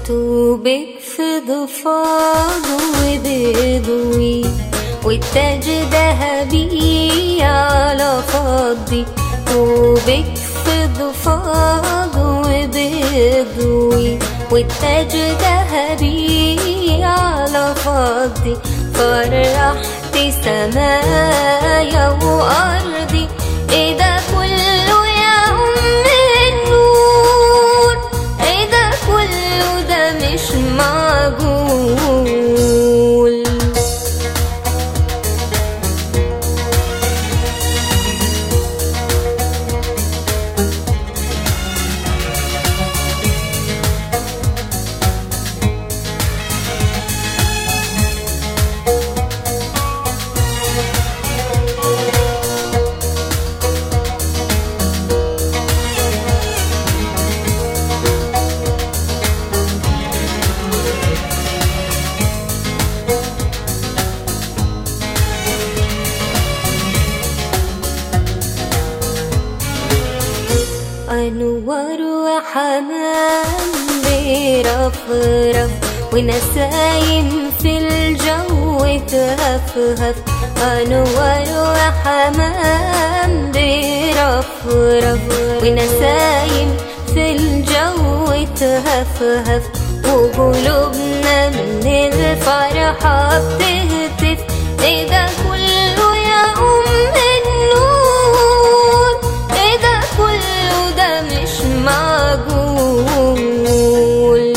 طوبك في ضفاده وبيضوي والتاج ذهبي على فضي طوبك في ضفاده وبيضوي والتاج ذهبي على فضي فرحت سمايا وأرضي ايه ده كله يا أم النور ايه ده كله ده مش معقول أنور وحمام بيرفرف ونسايم في الجو تهفهف أنور وحمام بيرفرف ونسايم في الجو تهفهف وقلوبنا من الفرحة بتهتف ايه ده كله يا أم النور ايه ده كله ده مش معقول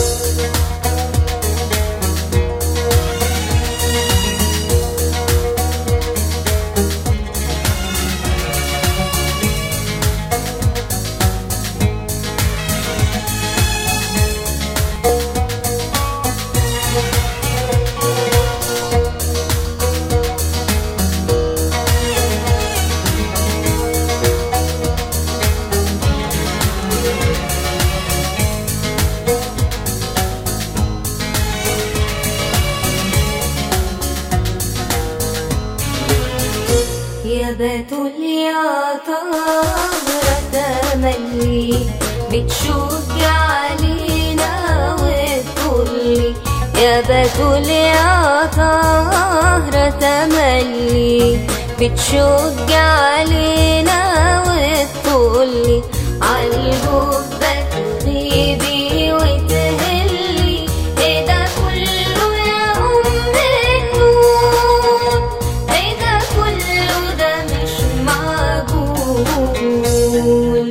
يا بتول يا طهرة تملي بتشج علينا وتقولي يا بتول يا طهرة تملي بتشج علينا وتقولي عالجبة تغيبي وتهلي ايه ده كله يا أم النور ايه ده كله ده مش معقول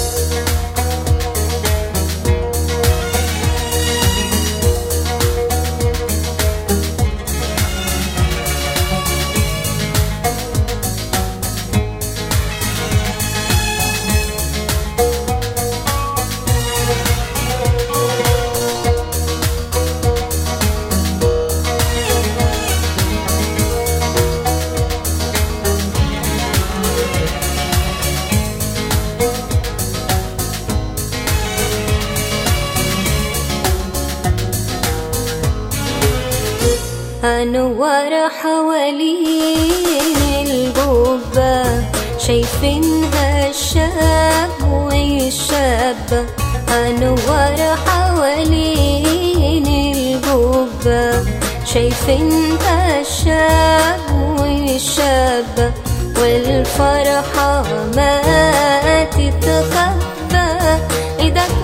أنور حوالين القبة شايفينها الشاب والشابة أنور حوالين القبة شايفينها الشاب والشابة والفرحة ما تتخبى إذا